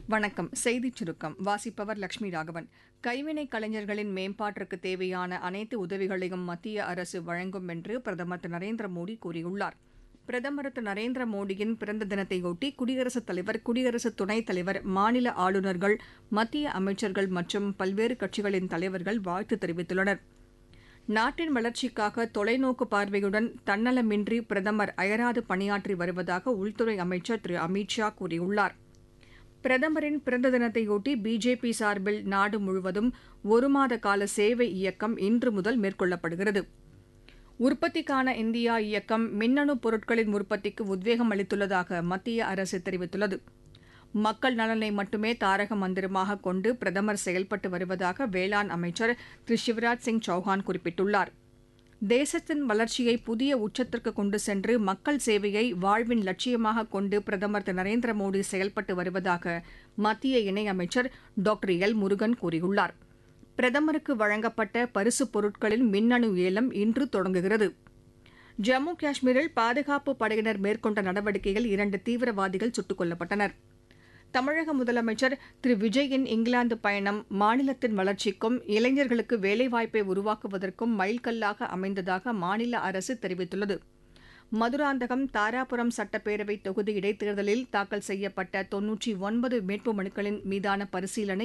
வணக்கம் செய்திச் சுருக்கம் வாசிப்பவர் லட்சுமி ராகவன் கைவினை கலைஞர்களின் மேம்பாட்டிற்கு தேவையான அனைத்து உதவிகளையும் மத்திய அரசு வழங்கும் என்று பிரதமர் திரு நரேந்திர மோடி கூறியுள்ளார் பிரதமர் திரு நரேந்திர மோடியின் பிறந்த தினத்தையொட்டி குடியரசுத் தலைவர் குடியரசு துணைத் தலைவர் மாநில ஆளுநர்கள் மத்திய அமைச்சர்கள் மற்றும் பல்வேறு கட்சிகளின் தலைவர்கள் வாழ்த்து தெரிவித்துள்ளனர் நாட்டின் வளர்ச்சிக்காக தொலைநோக்கு பார்வையுடன் தன்னலமின்றி பிரதமர் அயராது பணியாற்றி வருவதாக உள்துறை அமைச்சர் திரு அமித் ஷா கூறியுள்ளார் பிரதமரின் பிறந்த தினத்தையொட்டி பிஜேபி சார்பில் நாடு முழுவதும் ஒரு மாத கால சேவை இயக்கம் இன்று முதல் மேற்கொள்ளப்படுகிறது உற்பத்திக்கான இந்தியா இயக்கம் மின்னணு பொருட்களின் உற்பத்திக்கு உத்வேகம் அளித்துள்ளதாக மத்திய அரசு தெரிவித்துள்ளது மக்கள் நலனை மட்டுமே தாரக மந்திரமாக கொண்டு பிரதமர் செயல்பட்டு வருவதாக வேளாண் அமைச்சர் திரு சிவராஜ் சிங் சௌஹான் குறிப்பிட்டுள்ளார் தேசத்தின் வளர்ச்சியை புதிய உச்சத்திற்கு கொண்டு சென்று மக்கள் சேவையை வாழ்வின் லட்சியமாக கொண்டு பிரதமர் திரு நரேந்திர மோடி செயல்பட்டு வருவதாக மத்திய இணையமைச்சர் டாக்டர் எல் முருகன் கூறியுள்ளார் பிரதமருக்கு வழங்கப்பட்ட பரிசுப் பொருட்களின் மின்னணு ஏலம் இன்று தொடங்குகிறது ஜம்மு காஷ்மீரில் பாதுகாப்பு படையினர் மேற்கொண்ட நடவடிக்கையில் இரண்டு தீவிரவாதிகள் சுட்டுக் கொல்லப்பட்டனர் தமிழக முதலமைச்சர் திரு விஜயின் இங்கிலாந்து பயணம் மாநிலத்தின் வளர்ச்சிக்கும் இளைஞர்களுக்கு வேலைவாய்ப்பை உருவாக்குவதற்கும் மைல்கல்லாக அமைந்ததாக மாநில அரசு தெரிவித்துள்ளது மதுராந்தகம் தாராபுரம் சட்டப்பேரவை தொகுதி இடைத்தேர்தலில் தாக்கல் செய்யப்பட்ட தொன்னூற்றி ஒன்பது வேட்புமனுக்களின் மீதான பரிசீலனை